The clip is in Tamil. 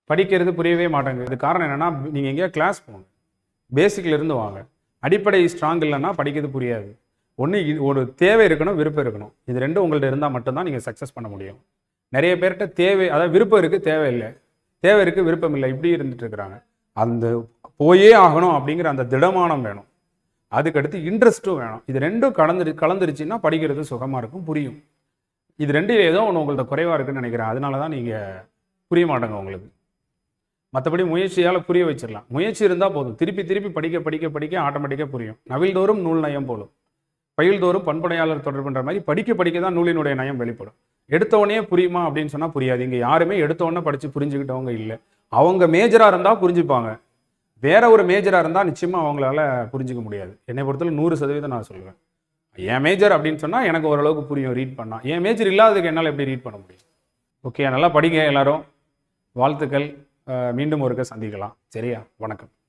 படிக்கிறது புரியவே மாட்டேங்குது இது காரணம் என்னன்னா நீங்கள் எங்கேயா கிளாஸ் போங்க பேசிக்ல இருந்து வாங்க அடிப்படை ஸ்ட்ராங் இல்லைன்னா படிக்கிறது புரியாது ஒன்று ஒரு தேவை இருக்கணும் விருப்பம் இருக்கணும் இது ரெண்டும் உங்கள்ட்ட இருந்தால் மட்டும்தான் நீங்கள் சக்ஸஸ் பண்ண முடியும் நிறைய பேர்கிட்ட தேவை அதாவது விருப்பம் இருக்குது தேவை இல்லை தேவை இருக்குது விருப்பம் இல்லை இப்படி இருந்துட்டு இருக்கிறாங்க அந்த போயே ஆகணும் அப்படிங்கிற அந்த திடமானம் வேணும் அதுக்கடுத்து இன்ட்ரெஸ்ட்டும் வேணும் இது ரெண்டும் கலந்துரு கலந்துருச்சுன்னா படிக்கிறது சுகமாக இருக்கும் புரியும் இது ரெண்டில் ஏதோ ஒன்று உங்கள்ட்ட குறைவாக இருக்குன்னு நினைக்கிறேன் அதனால தான் நீங்கள் புரிய மாட்டேங்க உங்களுக்கு மற்றபடி முயற்சியால் புரிய வச்சிடலாம் முயற்சி இருந்தால் போதும் திருப்பி திருப்பி படிக்க படிக்க படிக்க ஆட்டோமேட்டிக்காக புரியும் நவில்தோறும் நூல் நயம் போலும் பயில்தோறும் பண்படையாளர் தொடர்புன்ற மாதிரி படிக்க படிக்க தான் நூலினுடைய நயம் வெளிப்படும் எடுத்த உடனே புரியுமா அப்படின்னு சொன்னால் புரியாது இங்கே யாருமே எடுத்த உடனே படித்து புரிஞ்சுக்கிட்டவங்க இல்லை அவங்க மேஜராக இருந்தால் புரிஞ்சுப்பாங்க வேற ஒரு மேஜராக இருந்தால் நிச்சயமாக அவங்களால புரிஞ்சுக்க முடியாது என்னை பொறுத்தவரை நூறு சதவீதம் நான் சொல்லுவேன் என் மேஜர் அப்படின்னு சொன்னால் எனக்கு ஓரளவுக்கு புரியும் ரீட் பண்ணால் என் மேஜர் இல்லாததுக்கு என்னால் எப்படி ரீட் பண்ண முடியும் ஓகே நல்லா படிங்க எல்லாரும் வாழ்த்துக்கள் அஹ் மீண்டும் ஒருக்க சந்திக்கலாம் சரியா வணக்கம்